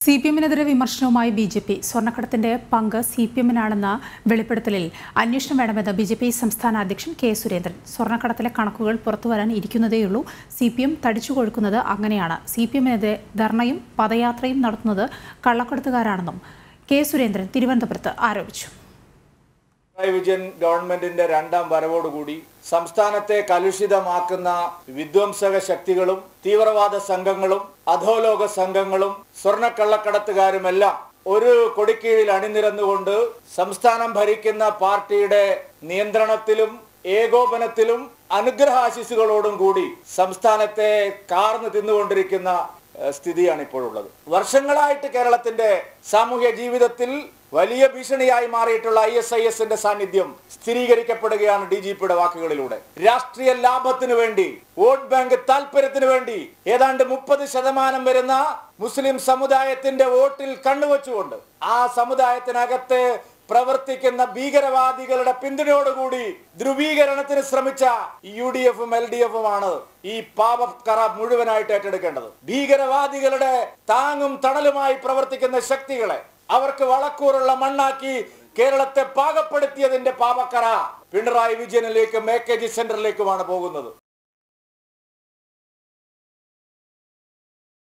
C P എമ്മിനെതിരെ വിമർശനവുമായി B J P സ്വർണ്ണക്കടത്തിന്റെ പങ്ക് C P എമ്മിനാണെന്ന വെളിപ്പെടുത്തലിൽ അന്വേഷണം വേണമെന്ന് ബി ജെ പി സംസ്ഥാന അധ്യക്ഷൻ കെ സുരേന്ദ്രൻ സ്വർണ്ണക്കടത്തിലെ കണക്കുകൾ പുറത്തുവരാൻ ഇരിക്കുന്നതേയുള്ളൂ സി പി എം തടിച്ചു കൊഴുക്കുന്നത് അങ്ങനെയാണ് സി പി എമ്മിനെതിരെ ധർണയും പദയാത്രയും നടത്തുന്നത് കള്ളക്കടത്തുകാരാണെന്നും കെ സുരേന്ദ്രൻ തിരുവനന്തപുരത്ത് ആരോപിച്ചു പിണറായി വിജയൻ ഗവൺമെന്റിന്റെ രണ്ടാം വരവോടുകൂടി സംസ്ഥാനത്തെ കലുഷിതമാക്കുന്ന വിധ്വംസക ശക്തികളും തീവ്രവാദ സംഘങ്ങളും അധോലോക സംഘങ്ങളും സ്വർണ്ണക്കള്ളക്കടത്തുകാരുമെല്ലാം ഒരു കൊടിക്കീഴിൽ അണിനിരന്നുകൊണ്ട് സംസ്ഥാനം ഭരിക്കുന്ന പാർട്ടിയുടെ നിയന്ത്രണത്തിലും ഏകോപനത്തിലും അനുഗ്രഹാശിസുകളോടും കൂടി സംസ്ഥാനത്തെ കാർന്നു തിന്നുകൊണ്ടിരിക്കുന്ന ഏഹ്, സ്ഥിതിയാണ് ഇപ്പോഴുള്ളത് വർഷങ്ങളായിട്ട് കേരളത്തിന്റെ സാമൂഹ്യ ജീവിതത്തിൽ വലിയ ഭീഷണിയായി മാറിയിട്ടുള്ള ഐ എസ് ഐ എസിന്റെ സാന്നിധ്യം സ്ഥിരീകരിക്കപ്പെടുകയാണ് ഡി ജി പിയുടെ വാക്കുകളിലൂടെ രാഷ്ട്രീയ ലാഭത്തിനു വേണ്ടി വോട്ട് ബാങ്ക് താല്പര്യത്തിനു വേണ്ടി ഏതാണ്ട് മുപ്പത് ശതമാനം വരുന്ന മുസ്ലിം സമുദായത്തിന്റെ വോട്ടിൽ കണ്ണുവെച്ചുകൊണ്ട് ആ സമുദായത്തിനകത്ത് പ്രവർത്തിക്കുന്ന ഭീകരവാദികളുടെ പിന്തുണയോടുകൂടി ധ്രുവീകരണത്തിന് ശ്രമിച്ച യു ഡി എഫും എൽ ഡി എഫും ആണ് ഈ പാപക്കറ മുഴുവനായിട്ട് ഏറ്റെടുക്കേണ്ടത് ഭീകരവാദികളുടെ താങ്ങും തണലുമായി പ്രവർത്തിക്കുന്ന ശക്തികളെ അവർക്ക് വളക്കൂറുള്ള മണ്ണാക്കി കേരളത്തെ പാകപ്പെടുത്തിയതിന്റെ പാപക്കറ പിണറായി വിജയനിലേക്കും എ കെ ജി സെന്ററിലേക്കുമാണ് പോകുന്നത്